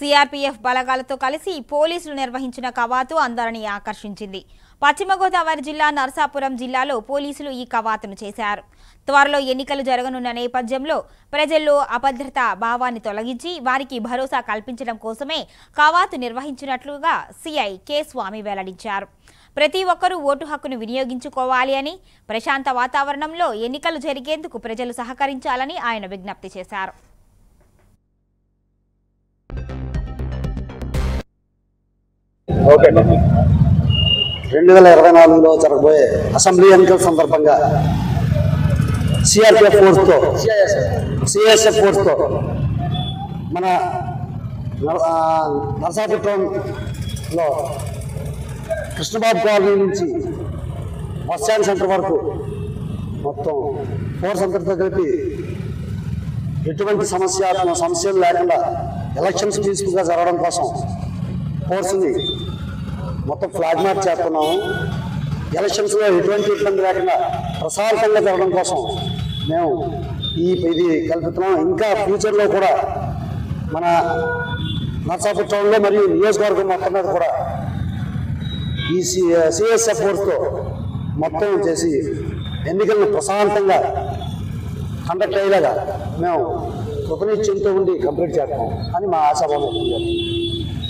CRPF బలగాలతో కలిసి పోలీసులు నిర్వహించిన కవాతు అందరినీ ఆకర్షించింది పశ్చిమ గోదావరి జిల్లా నరసాపురం జిల్లాలో పోలీసులు ఈ కవాతును చేశారు త్వరలో ఎన్నికలు జరగనున్న నేపథ్యంలో ప్రజల్లో అభద్రత భావాన్ని తొలగించి వారికి భరోసా కల్పించడం కోసమే కవాతు నిర్వహించినట్లుగా సిఐ కె స్వామి వెల్లడించారు ప్రతి ఒక్కరూ ఓటు హక్కును వినియోగించుకోవాలి అని ప్రశాంత వాతావరణంలో ఎన్నికలు జరిగేందుకు ప్రజలు సహకరించాలని ఆయన విజ్ఞప్తి చేశారు ఓకే రెండు వేల ఇరవై నాలుగులో జరగబోయే అసెంబ్లీ ఎన్నికల సందర్భంగా సిఆర్పిఎఫ్ ఫోర్స్తో సిఎస్ఎఫ్ ఫోర్స్తో మన నర- ఆ, నరసాపురంలో కృష్ణబాబు కాలనీ నుంచి బస్ స్టాండ్ సెంటర్ వరకు మొత్తం ఫోర్స్ అంతటితో కలిపి ఎటువంటి సమస్య సమస్యలు లేకుండా ఎలక్షన్స్ పీస్ఫుల్గా జరగడం కోసం ఫోర్స్ని మొత్తం ఫ్లాగ్ మార్చ్ చేస్తున్నాము ఎలక్షన్స్లో ఎటువంటి ఇబ్బంది లేకుండా ప్రశాంతంగా జరగడం కోసం మేము ఈ ఇది కల్పిస్తున్నాం ఇంకా ఫ్యూచర్లో కూడా మన నర్సాపూర్ టౌన్లో మరియు నియోజకవర్గం మొత్తం మీద కూడా ఈ సి సిఎస్ఎఫ్ ఫోర్స్తో మొత్తం చేసి ఎన్నికలను ప్రశాంతంగా కండక్ట్ అయ్యేలాగా మేము కృతనిశ్చయంతో ఉండి కంప్లీట్ చేస్తాం అని మా ఆశాభావం వ్యక్తం చేస్తాం